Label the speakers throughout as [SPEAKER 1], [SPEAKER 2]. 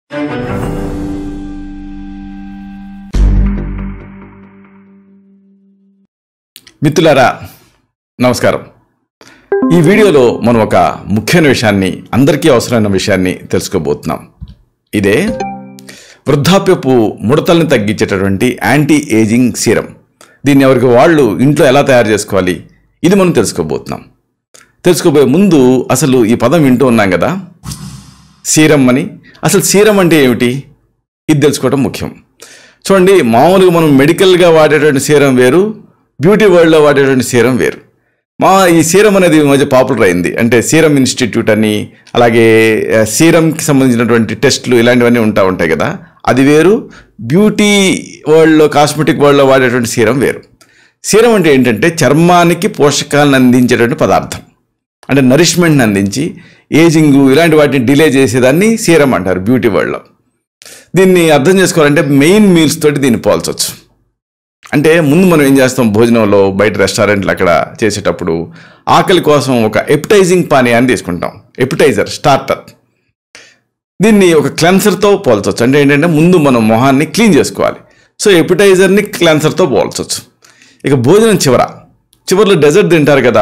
[SPEAKER 1] మిత్రులారా నమస్కారం ఈ వీడియోలో మనం ఒక ముఖ్యమైన విషయాన్ని అందరికీ అవసరమైన విషయాన్ని తెలుసుకోబోతున్నాం ఇదే వృద్ధాప్యపు ముడతల్ని తగ్గించేటటువంటి యాంటీ ఏజింగ్ సీరం దీన్ని ఎవరికి వాళ్ళు ఇంట్లో ఎలా తయారు చేసుకోవాలి ఇది మనం తెలుసుకోబోతున్నాం తెలుసుకోబోయే ముందు అసలు ఈ పదం వింటూ ఉన్నాం కదా సీరం అని అసలు సీరం అంటే ఏమిటి ఇది తెలుసుకోవడం ముఖ్యం చూడండి మామూలుగా మనం మెడికల్గా వాడేటువంటి సీరం వేరు బ్యూటీ వరల్డ్లో వాడేటువంటి సీరం వేరు మా ఈ సీరం అనేది ఈ మధ్య పాపులర్ అయింది అంటే సీరం ఇన్స్టిట్యూట్ అని అలాగే ఆ, సీరంకి సంబంధించినటువంటి టెస్ట్లు ఇలాంటివన్నీ ఉంటా ఉంటాయి కదా అది వేరు బ్యూటీ వరల్డ్లో కాస్మెటిక్ వరల్డ్లో వాడేటువంటి సీరం వేరు సీరం అంటే ఏంటంటే చర్మానికి పోషకాలను అందించేటువంటి పదార్థం అంటే నరిష్మెంట్ని అందించి ఏజింగ్ ఇలాంటి వాటిని డిలే చేసేదాన్ని సీరం అంటారు బ్యూటీ వరల్డ్లో దీన్ని అర్థం చేసుకోవాలంటే మెయిన్ మీల్స్ తోటి దీన్ని పోల్చొచ్చు అంటే ముందు మనం ఏం చేస్తాం భోజనంలో బయట రెస్టారెంట్లు అక్కడ చేసేటప్పుడు ఆకలి కోసం ఒక ఎపిటైజింగ్ పానీయాన్ని తీసుకుంటాం ఎపిటైజర్ స్టార్టర్ దీన్ని ఒక క్లెన్సర్తో పోల్చొచ్చు అంటే ఏంటంటే ముందు మనం మొహాన్ని క్లీన్ చేసుకోవాలి సో ఎపిటైజర్ని క్లెన్సర్తో పోల్చొచ్చు ఇక భోజనం చివర చివరిలో డెజర్ట్ తింటారు కదా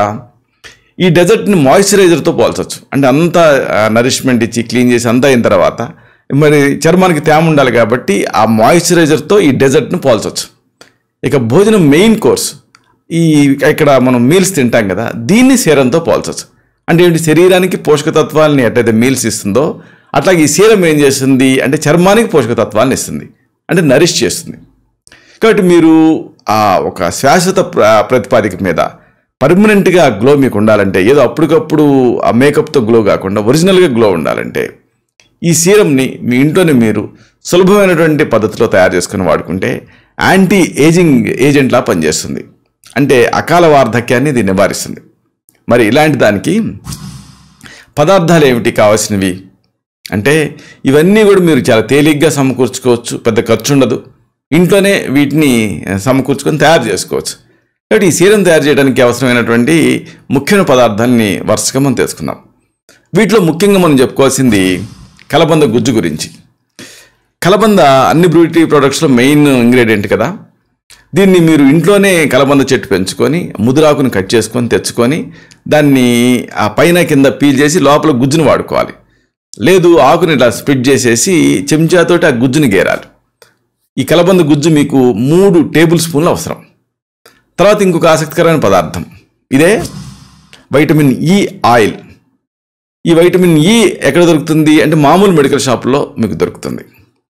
[SPEAKER 1] ఈ డెజర్ట్ని మాయిశ్చరైజర్తో పోల్చొచ్చు అంటే అంతా నరిష్మెంట్ ఇచ్చి క్లీన్ చేసి అంతా అయిన తర్వాత మరి చర్మానికి తేమ ఉండాలి కాబట్టి ఆ మాయిశ్చరైజర్తో ఈ డెజర్ట్ని పోల్చొచ్చు ఇక భోజనం మెయిన్ కోర్స్ ఈ ఇక్కడ మనం మీల్స్ తింటాం కదా దీన్ని సీరంతో పోల్చొచ్చు అంటే ఏంటి శరీరానికి పోషకతత్వాలని ఎట్లయితే మీల్స్ ఇస్తుందో అట్లాగే ఈ సీరం ఏం చేస్తుంది అంటే చర్మానికి పోషకతత్వాలను ఇస్తుంది అంటే నరిష్ చేస్తుంది కాబట్టి మీరు ఆ ఒక శాశ్వత ప్ర ప్రతిపాదిక మీద పర్మనెంట్గా గ్లో మీకు ఉండాలంటే ఏదో అప్పటికప్పుడు ఆ మేకప్తో గ్లో కాకుండా ఒరిజినల్గా గ్లో ఉండాలంటే ఈ సీరంని మీ ఇంట్లోనే మీరు సులభమైనటువంటి పద్ధతిలో తయారు చేసుకుని వాడుకుంటే యాంటీ ఏజింగ్ ఏజెంట్లా పనిచేస్తుంది అంటే అకాల వార్ధక్యాన్ని ఇది నివారిస్తుంది మరి ఇలాంటి దానికి పదార్థాలు ఏమిటి కావాల్సినవి అంటే ఇవన్నీ కూడా మీరు చాలా తేలిగ్గా సమకూర్చుకోవచ్చు పెద్ద ఖర్చు ఉండదు ఇంట్లోనే వీటిని సమకూర్చుకొని తయారు చేసుకోవచ్చు కాబట్టి ఈ సీరం తయారు చేయడానికి అవసరమైనటువంటి ముఖ్యమైన పదార్థాలని వరుసగా మనం తెలుసుకుందాం వీటిలో ముఖ్యంగా మనం చెప్పుకోవాల్సింది కలబంద గుజ్జు గురించి కలబంద అన్ని బ్యూటీ ప్రొడక్ట్స్లో మెయిన్ ఇంగ్రీడియంట్ కదా దీన్ని మీరు ఇంట్లోనే కలబంద చెట్టు పెంచుకొని ముదురాకుని కట్ చేసుకొని తెచ్చుకొని దాన్ని ఆ పైన కింద పీల్ చేసి లోపల గుజ్జును వాడుకోవాలి లేదు ఆకుని ఇలా స్ప్లిట్ చేసేసి చెంచాతోటి ఆ గుజ్జుని గేరాలి ఈ కలబంద గుజ్జు మీకు మూడు టేబుల్ స్పూన్లు అవసరం తర్వాత ఇంకొక ఆసక్తికరమైన పదార్థం ఇదే వైటమిన్ ఈ ఆయిల్ ఈ వైటమిన్ ఈ ఎక్కడ దొరుకుతుంది అంటే మామూలు మెడికల్ షాప్లో మీకు దొరుకుతుంది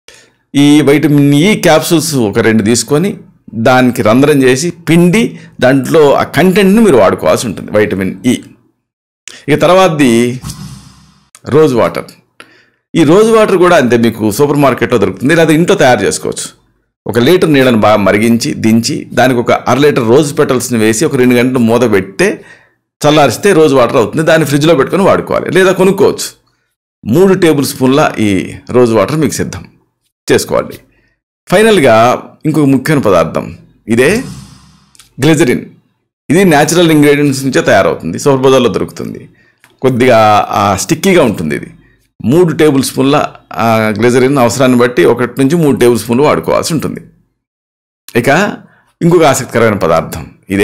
[SPEAKER 1] ఈ వైటమిన్ ఈ క్యాప్సూల్స్ ఒక రెండు తీసుకొని దానికి రంధ్రం చేసి పిండి దాంట్లో ఆ కంటెంట్ని మీరు వాడుకోవాల్సి ఉంటుంది వైటమిన్ ఈ ఇక తర్వాతది రోజ్ వాటర్ ఈ రోజ్ వాటర్ కూడా అంతే మీకు సూపర్ మార్కెట్లో దొరుకుతుంది లేదా ఇంట్లో తయారు చేసుకోవచ్చు ఒక లీటర్ నీళ్ళని బాగా మరిగించి దించి దానికి ఒక అర లీటర్ రోజ్ పెటల్స్ని వేసి ఒక రెండు గంటలు మూత పెడితే చల్లారిస్తే రోజ్ వాటర్ అవుతుంది దాన్ని ఫ్రిడ్జ్లో పెట్టుకొని వాడుకోవాలి లేదా కొనుక్కోవచ్చు మూడు టేబుల్ స్పూన్ల ఈ రోజ్ వాటర్ మీకు సిద్ధం చేసుకోవాలి ఫైనల్గా ఇంకొక ముఖ్యమైన పదార్థం ఇదే గ్లిజరిన్ ఇది న్యాచురల్ ఇంగ్రీడియంట్స్ నుంచే తయారవుతుంది సూపర్ బజార్లో దొరుకుతుంది కొద్దిగా ఆ, స్టిక్కీగా ఉంటుంది ఇది మూడు టేబుల్ స్పూన్ల ఆ, గ్లిజరిన్ అవసరాన్ని బట్టి ఒకటి నుంచి మూడు టేబుల్ స్పూన్లు వాడుకోవాల్సి ఉంటుంది ఇక ఇంకొక ఆసక్తికరమైన పదార్థం ఇదే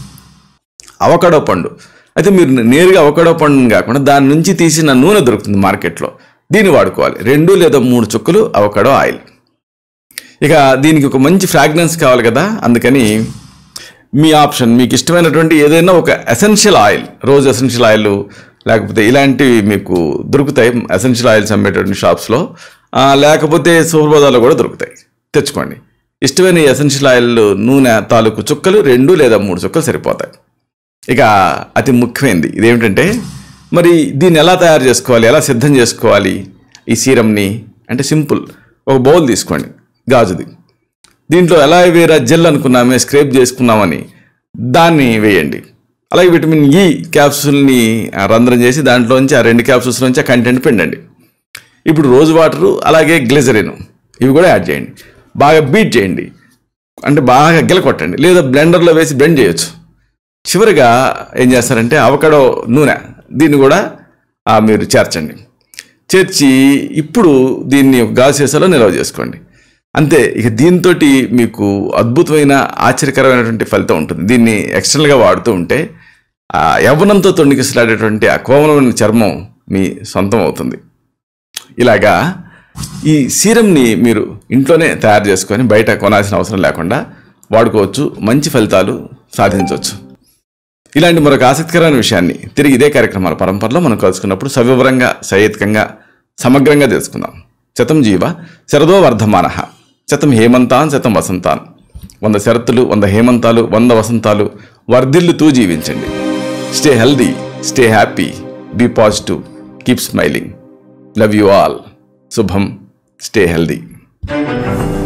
[SPEAKER 1] అవకాడో పండు అయితే మీరు నేరుగా అవకాడో పండుని కాకుండా దాని నుంచి తీసిన నూనె దొరుకుతుంది మార్కెట్లో దీన్ని వాడుకోవాలి రెండు లేదా మూడు చుక్కలు అవకాడో ఆయిల్ ఇక దీనికి ఒక మంచి ఫ్రాగ్రెన్స్ కావాలి కదా అందుకని మీ ఆప్షన్ మీకు ఇష్టమైనటువంటి ఏదైనా ఒక essential oil rose essential oil లేకపోతే ఇలాంటివి మీకు దొరుకుతాయి ఎసెన్షియల్ ఆయిల్స్ అమ్మేటువంటి షాప్స్లో ఆ, లేకపోతే సూపర్ బజార్లో కూడా దొరుకుతాయి తెచ్చుకోండి ఇష్టమైన ఎసెన్షియల్ ఆయిల్ నూనె తాలూకు చుక్కలు రెండు లేదా మూడు చుక్కలు సరిపోతాయి ఇక అతి ముఖ్యమైనది ఇదేమిటంటే మరి దీన్ని ఎలా తయారు చేసుకోవాలి ఎలా సిద్ధం చేసుకోవాలి ఈ సీరంని అంటే సింపుల్ ఒక బౌల్ తీసుకోండి గాజుది దీంట్లో ఎలా వేరే జెల్ అనుకున్నామే స్క్రేప్ చేసుకున్నామని దాన్ని వేయండి అలాగే విటమిన్ ఈ క్యాప్సూల్ని ఆ, రంధ్రం చేసి దాంట్లోంచి ఆ రెండు క్యాప్సూల్స్ నుంచి ఆ కంటెంట్ పిండండి ఇప్పుడు రోజ్ వాటరు అలాగే గ్లిజరిన్ ఇవి కూడా యాడ్ చేయండి బాగా బీట్ చేయండి అంటే బాగా గిలకొట్టండి లేదా బ్లెండర్లో వేసి బ్లెండ్ చేయొచ్చు చివరిగా ఏం చేస్తారంటే అవకాడో నూనె దీన్ని కూడా ఆ, మీరు చేర్చండి చేర్చి ఇప్పుడు దీన్ని ఒక గాజు సీసాలో నిల్వ చేసుకోండి అంతే ఇక దీంతో మీకు అద్భుతమైన ఆశ్చర్యకరమైనటువంటి ఫలితం ఉంటుంది దీన్ని ఎక్స్టర్నల్గా వాడుతూ ఉంటే ఆ యవ్వనంతో తొణికిసలాడేటువంటి ఆ కోమలమైన చర్మం మీ సొంతం అవుతుంది ఇలాగా ఈ సీరంని మీరు ఇంట్లోనే తయారు చేసుకొని బయట కొనాల్సిన అవసరం లేకుండా వాడుకోవచ్చు మంచి ఫలితాలు సాధించవచ్చు ఇలాంటి మరొక ఆసక్తికరమైన విషయాన్ని తిరిగి ఇదే కార్యక్రమాల పరంపరలో మనం కలుసుకున్నప్పుడు సవివరంగా సహేతుకంగా సమగ్రంగా తెలుసుకుందాం శతం జీవ శరదో వర్ధమాన శతం హేమంతాన్ శతం వసంతాన్ వంద శరత్తులు వంద హేమంతాలు వంద వసంతాలు వర్ధిల్లుతూ జీవించండి stay healthy stay happy be positive keep smiling love you all శుభం స్టే హెల్దీ